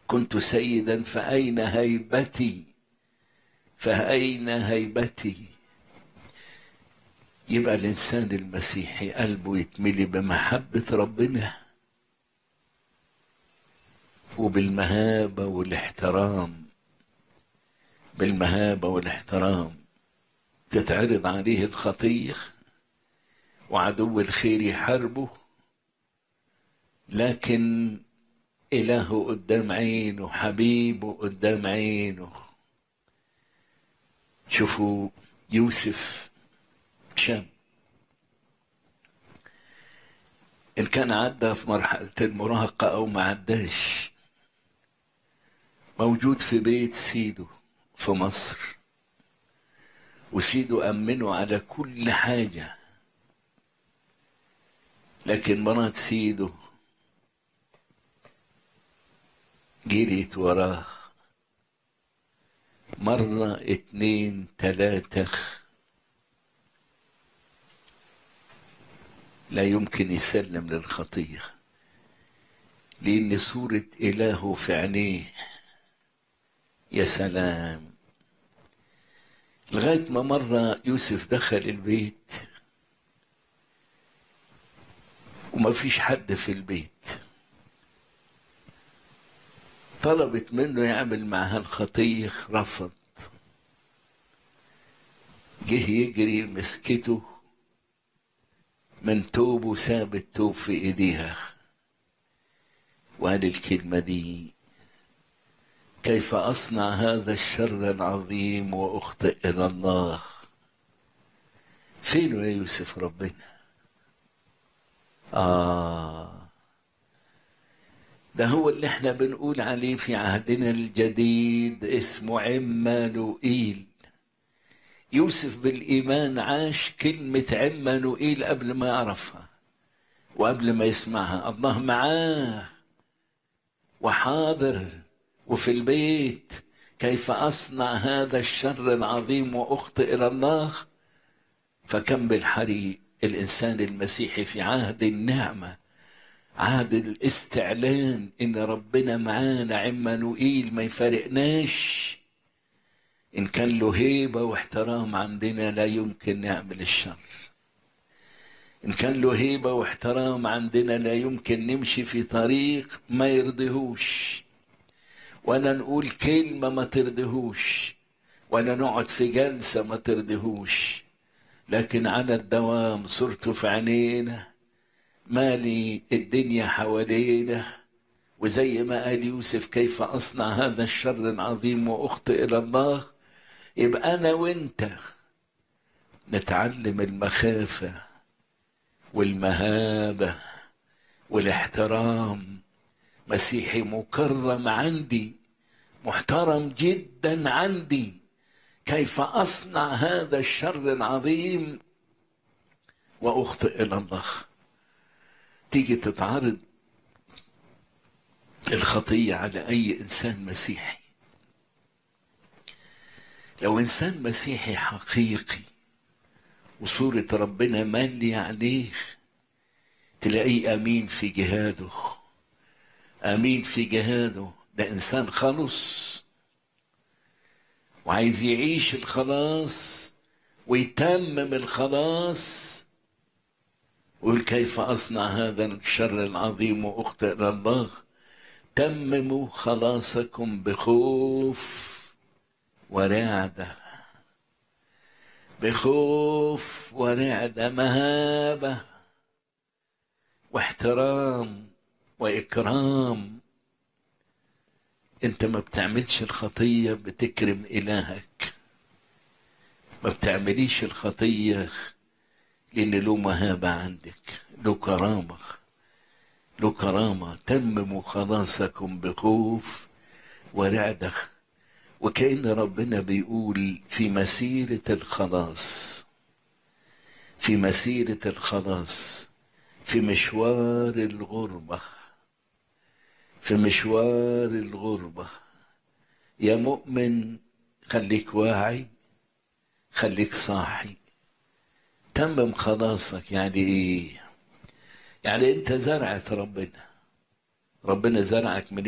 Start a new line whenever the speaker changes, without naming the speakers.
كنت سيدا فأين هيبتي فأين هيبتي يبقى الإنسان المسيحي قلبه يتملي بمحبة ربنا وبالمهابة والاحترام بالمهابة والاحترام تتعرض عليه الخطية وعدو الخير يحاربه لكن إلهه قدام عينه حبيبه قدام عينه شوفوا يوسف شاب إن كان عدى في مرحلة المراهقة أو ما عداش موجود في بيت سيده في مصر وسيده أمنه على كل حاجة لكن مرات سيده جريت وراه مرة اتنين تلاتة لا يمكن يسلم للخطية لأن صورة إلهه في عينيه يا سلام لغاية ما مرة يوسف دخل البيت وما فيش حد في البيت طلبت منه يعمل معها الخطية رفض جه يجري مسكته من توب وساب التوب في ايديها وقال الكلمة دي كيف أصنع هذا الشر العظيم وأخطئ إلى الله فين يا يوسف ربنا آه ده هو اللي احنا بنقول عليه في عهدنا الجديد اسمه عمانوئيل يوسف بالإيمان عاش كلمة عمانوئيل قبل ما يعرفها وقبل ما يسمعها الله معاه وحاضر وفي البيت كيف أصنع هذا الشر العظيم وأخطئ إلى الله فكم بالحري الإنسان المسيحي في عهد النعمة عهد الاستعلان إن ربنا معانا عمانوئيل ما يفارقناش إن كان له هيبة واحترام عندنا لا يمكن نعمل الشر إن كان له هيبة واحترام عندنا لا يمكن نمشي في طريق ما يرضيهوش ولا نقول كلمة ما ترضيهوش ولا نقعد في جلسة ما ترضيهوش لكن على الدوام صرت في عينينا مالي الدنيا حوالينا وزي ما قال يوسف كيف أصنع هذا الشر العظيم وأخطئ إلى الله يبقى أنا وأنت نتعلم المخافة والمهابة والاحترام مسيحي مكرم عندي محترم جدا عندي كيف أصنع هذا الشر العظيم وأخطئ إلى الله تيجي تتعرض الخطية على أي إنسان مسيحي لو إنسان مسيحي حقيقي وصورة ربنا مالية عليه تلاقيه أمين في جهاده أمين في جهاده ده إنسان خلص وعايز يعيش الخلاص ويتمم الخلاص ويقول كيف أصنع هذا الشر العظيم وأخطئ إلى الله تمموا خلاصكم بخوف ورعدة بخوف ورعدة مهابة واحترام وإكرام أنت ما بتعملش الخطية بتكرم إلهك ما بتعمليش الخطية لأن له مهابة عندك له كرامة له كرامة تمموا خلاصكم بخوف ورعدة وكأن ربنا بيقول في مسيرة الخلاص في مسيرة الخلاص في مشوار الغربة في مشوار الغربة يا مؤمن خليك واعي خليك صاحي تمم خلاصك يعني ايه يعني انت زرعت ربنا ربنا زرعك من